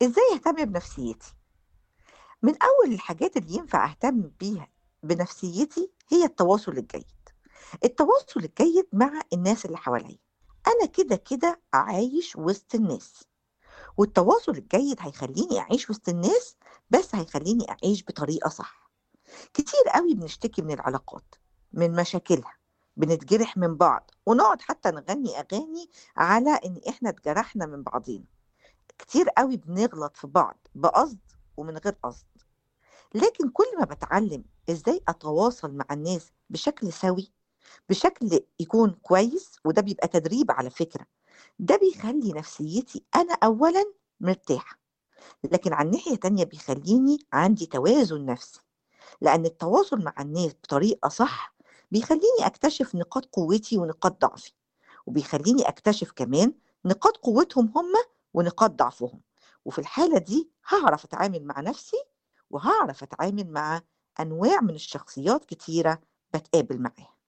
إزاي أهتم بنفسيتي؟ من أول الحاجات اللي ينفع أهتم بيها بنفسيتي هي التواصل الجيد. التواصل الجيد مع الناس اللي حواليّا. أنا كده، كده عايش وسط الناس، والتواصل الجيد هيخلّيني أعيش وسط الناس، بس هيخلّيني أعيش بطريقة صح. كتير أوي بنشتكي من العلاقات، من مشاكلها، بنتجرح من بعض، ونقعد حتى نغني أغاني على إن إحنا اتجرحنا من بعضينا. كتير أوي بنغلط في بعض بقصد ومن غير قصد. لكن كل ما باتعلم إزاي أتواصل مع الناس بشكل سَوِي، بشكل يكون كويس، وده بيبقى تدريب على فكرة، ده بيخلّي نفسيتي أنا أولًا مرتاحة، لكن على الناحية التانية بيخلّيني عندي توازن نفسي، لأن التواصل مع الناس بطريقة صح، بيخلّيني أكتشف نقاط قوتي ونقاط ضعفي، وبيخلّيني أكتشف كمان نقاط قوتهم هم ونقاط ضعفهم، وفي الحالة دي هاعرف أتعامل مع نفسي، وهاعرف أتعامل مع أنواع من الشخصيات كتيرة باتقابل معاها.